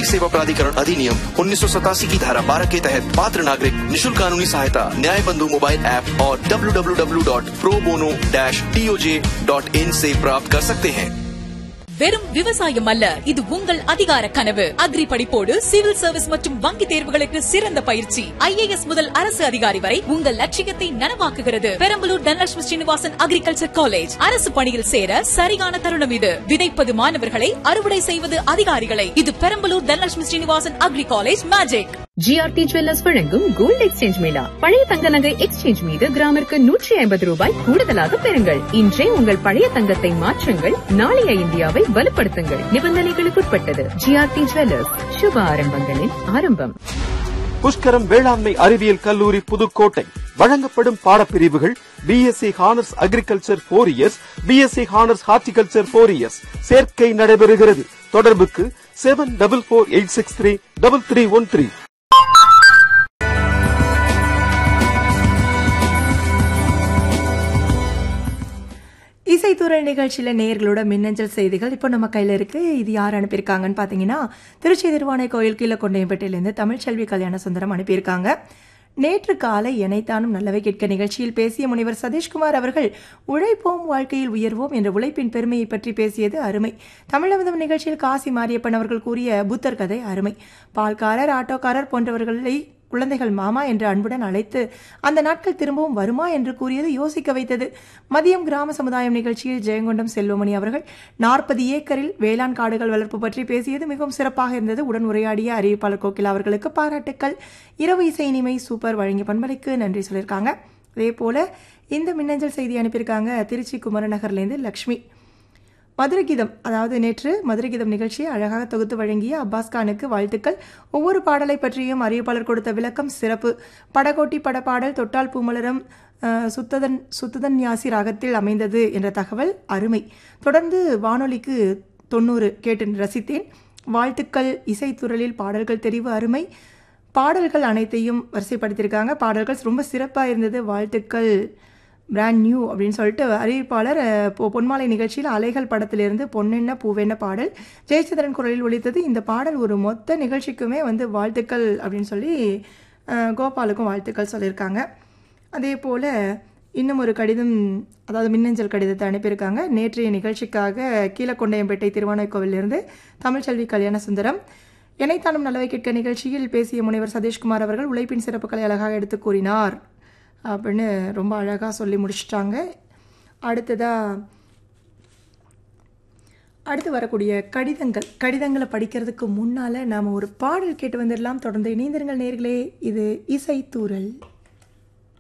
नागरिक सेवा प्राधिकरण अधिनियम उन्नीस की धारा 12 के तहत पात्र नागरिक निशुल्क कानूनी सहायता न्याय बंधु मोबाइल ऐप और www.probono-toj.in से प्राप्त कर सकते हैं வெறும் விவசாயம் அல்ல இது உங்கள் அதிகார கனவு அக்ரி படிப்போடு சிவில் சர்வீஸ் மற்றும் வங்கி தேர்வுகளுக்கு சிறந்த பயிற்சி ஐஏஎஸ் முதல் அரசு அதிகாரி வரை உங்கள் லட்சியத்தை நனவாக்குகிறது பெரம்பலூர் தனலட்சுமி ஸ்ரீனிவாசன் அக்ரிகல்ச்சர் காலேஜ் அரசு பணியில் சேர சரியான தருணம் இது விதைப்பது மாணவர்களை அறுவடை செய்வது அதிகாரிகளை இது Perambalur Dhanalakshmi Srinivasan agri college magic GRT jewellers வழங்கும் கோல்டு எக்ஸ்சேஞ்ச் மேளா பழைய தங்க நகை எக்ஸ்சேஞ்ச் மீது கிராமிற்கு நூற்றி ஐம்பது ரூபாய் கூடுதலாக பெறுங்கள் இன்றே உங்கள் பழைய தங்கத்தை மாற்றுங்கள் நாளைய இந்தியாவை வலுப்படுத்துங்கள் நிபந்தனைகளுக்குட்பட்டது ஜிஆர்டி ஜுவல்லர்ஸ் சுப ஆரம்பங்களின் ஆரம்பம் புஷ்கரம் வேளாண்மை அறிவியல் கல்லூரி புதுக்கோட்டை வழங்கப்படும் பாடப்பிரிவுகள் BSc honours agriculture four years BSc honours horticulture four years சேர்க்கை நடைபெறுகிறது தொடர்புக்கு seven double four eight six three double three one three இசைத்துறை நிகழ்ச்சியில் நேர்களோட மின்னஞ்சல் செய்திகள் இப்போ நம்ம கையில் இருக்கு இது யார் அனுப்பியிருக்காங்கன்னு பார்த்தீங்கன்னா திருச்சி திருவானை கோயில் கீழே கொண்டையம்பேட்டையிலேருந்து தமிழ்ச்செல்வி கல்யாண சுந்தரம் அனுப்பியிருக்காங்க நேற்று காலை எனைத்தானும் நல்லவை கேட்க நிகழ்ச்சியில் பேசிய முனைவர் சதீஷ்குமார் அவர்கள் உழைப்போம் வாழ்க்கையில் உயர்வோம் என்ற உழைப்பின் பெருமையை பற்றி பேசியது அருமை தமிழகம் நிகழ்ச்சியில் காசி மாரியப்பன் அவர்கள் கூறிய புத்தர் கதை அருமை பால்காரர் ஆட்டோக்காரர் போன்றவர்களை குழந்தைகள் மாமா என்று அன்புடன் அழைத்து அந்த நாட்கள் திரும்பவும் வருமா என்று கூறியது யோசிக்க வைத்தது மதியம் கிராம சமுதாயம் நிகழ்ச்சியில் ஜெயங்கொண்டம் செல்வமணி அவர்கள் நாற்பது ஏக்கரில் வேளாண் காடுகள் வளர்ப்பு பற்றி பேசியது மிகவும் சிறப்பாக இருந்தது உடன் உரையாடிய அறிவிப்பாளர் கோகிலா அவர்களுக்கு பாராட்டுக்கள் இரவு இசை இனிமை சூப்பர் வழங்கிய பண்பலைக்கு நன்றி சொல்லியிருக்காங்க அதே போல இந்த மின்னஞ்சல் செய்தி அனுப்பியிருக்காங்க திருச்சி குமரநகர்லேருந்து லக்ஷ்மி மதுரை கீதம் அதாவது நேற்று மதுரை கீதம் நிகழ்ச்சியை அழகாக தொகுத்து வழங்கிய அப்பாஸ் கானுக்கு வாழ்த்துக்கள் ஒவ்வொரு பாடலை பற்றியும் அறிவிப்பாளர் கொடுத்த விளக்கம் சிறப்பு படகோட்டி படப்பாடல் தொட்டால் பூமலரம் அஹ், சுத்ததன் சுத்ததன் யாசி ராகத்தில் அமைந்தது என்ற தகவல் அருமை தொடர்ந்து வானொலிக்கு தொண்ணூறு கேட்டு ரசித்தேன் வாழ்த்துக்கள் இசைத்துறலில் பாடல்கள் தெரிவு அருமை பாடல்கள் அனைத்தையும் வரிசைப்படுத்தியிருக்காங்க பாடல்கள் ரொம்ப சிறப்பாக இருந்தது வாழ்த்துக்கள் பிராண்ட் நியூ அப்படின்னு சொல்லிட்டு அறிவிப்பாளர் அஹ், பொ- பொன்மாலை நிகழ்ச்சியில் அலைகள் படத்திலிருந்து பொன்னென்ன பூவென்ன பாடல் ஜெயச்சந்திரன் குரலில் ஒலித்தது இந்த பாடல் ஒரு மொத்த நிகழ்ச்சிக்குமே வந்து வாழ்த்துக்கள் அப்படின்னு சொல்லி அஹ், கோபாலுக்கும் வாழ்த்துக்கள் சொல்லியிருக்காங்க அதே போல் இன்னும் ஒரு கடிதம் அதாவது மின்னஞ்சல் கடிதத்தை அனுப்பியிருக்காங்க நேற்றைய நிகழ்ச்சிக்காக கீழக்கொண்டையம்பேட்டை திருவானைக்கோவிலிருந்து தமிழ்ச்செல்வி கல்யாண சுந்தரம் எனைத்தானும் நல்லவை கேட்க நிகழ்ச்சியில் பேசிய முனைவர் சதீஷ்குமார் அவர்கள் உழைப்பின் சிறப்புகளை அழகாக எடுத்து கூறினார் அப்படின்னு ரொம்ப அழகாக சொல்லி முடிச்சிட்டாங்க அடுத்ததாக அடுத்து வரக்கூடிய கடிதங்கள் கடிதங்களை படிக்கிறதுக்கு முன்னால் நாம் ஒரு பாடல் கேட்டு வந்துடலாம் தொடர்ந்து இணைந்திருங்கள் நேர்களே இது இசைத்தூரல்